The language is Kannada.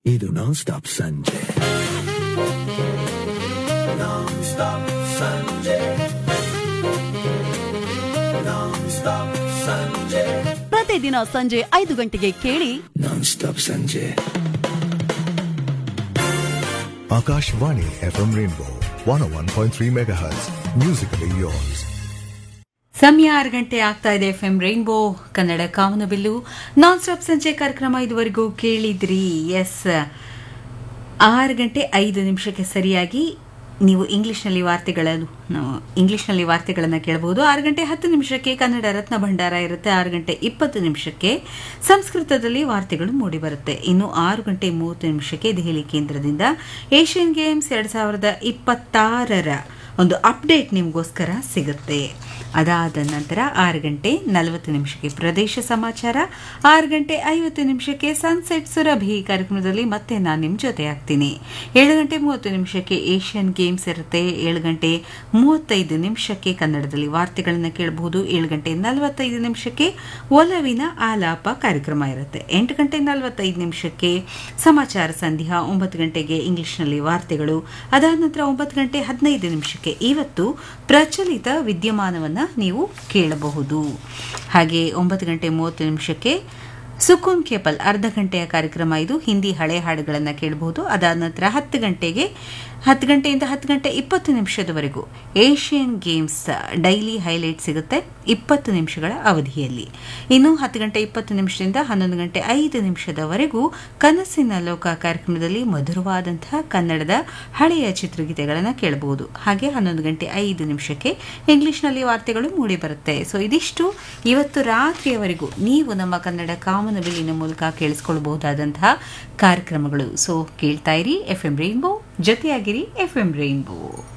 ಇದು ನಾನ್ ಸ್ಟಾಪ್ ಸಂಜೆ ನಾನ್ ಸ್ಟಾಪ್ ಸಂಜೆ ನಾನ್ ಸ್ಟಾಪ್ ಸಂಜೆ ಪ್ರತಿದಿನ ಸಂಜೆ ಐದು ಗಂಟೆಗೆ ಕೇಳಿ ನಾನ್ ಸ್ಟಾಪ್ ಸಂಜೆ Akashvani FM Rainbow 101.3 MHz. Musically yours. ಸಮಯ ಆರು ಗಂಟೆ ಆಗ್ತಾ ಇದೆ ಎಫ್ ಎಂ ರೈನ್ಬೋ ಕನ್ನಡ ಕಾಮನಬಿಲ್ಲು ನಾನ್ ಸ್ಟಾಪ್ ಸಂಜೆ ಕಾರ್ಯಕ್ರಮ ಇದುವರೆಗೂ ಕೇಳಿದ್ರಿ ಎಸ್ ಆರು ಗಂಟೆ ಐದು ನಿಮಿಷಕ್ಕೆ ಸರಿಯಾಗಿ ನೀವು ಇಂಗ್ಲಿಷ್ನಲ್ಲಿ ವಾರ್ತೆಗಳನ್ನು ನಾವು ಇಂಗ್ಲಿಷ್ನಲ್ಲಿ ವಾರ್ತೆಗಳನ್ನು ಕೇಳಬಹುದು ಆರು ಗಂಟೆ ಹತ್ತು ನಿಮಿಷಕ್ಕೆ ಕನ್ನಡ ರತ್ನ ಭಂಡಾರ ಇರುತ್ತೆ ಆರು ಗಂಟೆ ಇಪ್ಪತ್ತು ನಿಮಿಷಕ್ಕೆ ಸಂಸ್ಕೃತದಲ್ಲಿ ವಾರ್ತೆಗಳು ಮೂಡಿಬರುತ್ತೆ ಇನ್ನು ಆರು ಗಂಟೆ ಮೂವತ್ತು ನಿಮಿಷಕ್ಕೆ ದೆಹಲಿ ಕೇಂದ್ರದಿಂದ ಏಷ್ಯನ್ ಗೇಮ್ಸ್ ಎರಡು ಸಾವಿರದ ಇಪ್ಪತ್ತಾರರ ಒಂದು ಅಪ್ಡೇಟ್ ನಿಮಗೋಸ್ಕರ ಸಿಗುತ್ತೆ ಅದಾದ ನಂತರ ಆರು ಗಂಟೆ ನಲವತ್ತು ನಿಮಿಷಕ್ಕೆ ಪ್ರದೇಶ ಸಮಾಚಾರ ಆರು ಗಂಟೆ ಐವತ್ತು ನಿಮಿಷಕ್ಕೆ ಸನ್ಸೆಟ್ ಸುರಭಿ ಕಾರ್ಯಕ್ರಮದಲ್ಲಿ ಮತ್ತೆ ನಾನು ನಿಮ್ಮ ಜೊತೆ ಆಗ್ತೀನಿ ಏಳು ಗಂಟೆ ಮೂವತ್ತು ನಿಮಿಷಕ್ಕೆ ಏಷ್ಯನ್ ಗೇಮ್ಸ್ ಇರುತ್ತೆ ಏಳು ಗಂಟೆ ಮೂವತ್ತೈದು ನಿಮಿಷಕ್ಕೆ ಕನ್ನಡದಲ್ಲಿ ವಾರ್ತೆಗಳನ್ನು ಕೇಳಬಹುದು ಏಳು ಗಂಟೆ ನಲವತ್ತೈದು ನಿಮಿಷಕ್ಕೆ ಒಲವಿನ ಆಲಾಪ ಕಾರ್ಯಕ್ರಮ ಇರುತ್ತೆ ಎಂಟು ಗಂಟೆ ನಲವತ್ತೈದು ನಿಮಿಷಕ್ಕೆ ಸಮಾಚಾರ ಸಂಧ್ಯಾ ಒಂಬತ್ತು ಗಂಟೆಗೆ ಇಂಗ್ಲಿಷ್ನಲ್ಲಿ ವಾರ್ತೆಗಳು ಅದಾದ ನಂತರ ಒಂಬತ್ತು ಗಂಟೆ ಹದಿನೈದು ನಿಮಿಷಕ್ಕೆ ಇವತ್ತು ಪ್ರಚಲಿತ ವಿದ್ಯಮಾನವನ್ನು ನೀವು ಕೇಳಬಹುದು ಹಾಗೆ ಒಂಬತ್ತು ಗಂಟೆ ಮೂವತ್ತು ನಿಮಿಷಕ್ಕೆ ಸುಕೂನ್ ಕೇಪಲ್ ಅರ್ಧ ಗಂಟೆಯ ಕಾರ್ಯಕ್ರಮ ಇದು ಹಿಂದಿ ಹಳೆ ಹಾಡುಗಳನ್ನು ಕೇಳಬಹುದು ಅದಾದ ನಂತರ ಹತ್ತು ಗಂಟೆಗೆ ಹತ್ತು ಗಂಟೆಯಿಂದ ಹತ್ತು ಗಂಟೆ ಇಪ್ಪತ್ತು ನಿಮಿಷದವರೆಗೂ ಏಷ್ಯನ್ ಗೇಮ್ಸ್ ಡೈಲಿ ಹೈಲೈಟ್ ಸಿಗುತ್ತೆ ಇಪ್ಪತ್ತು ನಿಮಿಷಗಳ ಅವಧಿಯಲ್ಲಿ ಇನ್ನು ಹತ್ತು ಗಂಟೆ ಇಪ್ಪತ್ತು ನಿಮಿಷದಿಂದ ಹನ್ನೊಂದು ಗಂಟೆ ಐದು ನಿಮಿಷದವರೆಗೂ ಕನಸಿನ ಲೋಕ ಕಾರ್ಯಕ್ರಮದಲ್ಲಿ ಮಧುರವಾದಂತಹ ಕನ್ನಡದ ಹಳೆಯ ಚಿತ್ರಗೀತೆಗಳನ್ನು ಕೇಳಬಹುದು ಹಾಗೆ ಹನ್ನೊಂದು ಗಂಟೆ ಐದು ನಿಮಿಷಕ್ಕೆ ಇಂಗ್ಲಿಷ್ನಲ್ಲಿ ವಾರ್ತೆಗಳು ಮೂಡಿ ಬರುತ್ತೆ ಸೊ ಇದಿಷ್ಟು ಇವತ್ತು ರಾತ್ರಿಯವರೆಗೂ ನೀವು ನಮ್ಮ ಕನ್ನಡ ಕಾಮನಬಿಲ್ಲಿನ ಮೂಲಕ ಕೇಳಿಸ್ಕೊಳ್ಬಹುದಾದಂತಹ ಕಾರ್ಯಕ್ರಮಗಳು ಸೊ ಕೇಳ್ತಾ ಇರಿ ಎಫ್ ಎಂ ರೈನ್ಬೋ ಜೊತೆಯಾಗಿರಿ ಎಫ್ ಎಂ ರೈನ್ಬೋ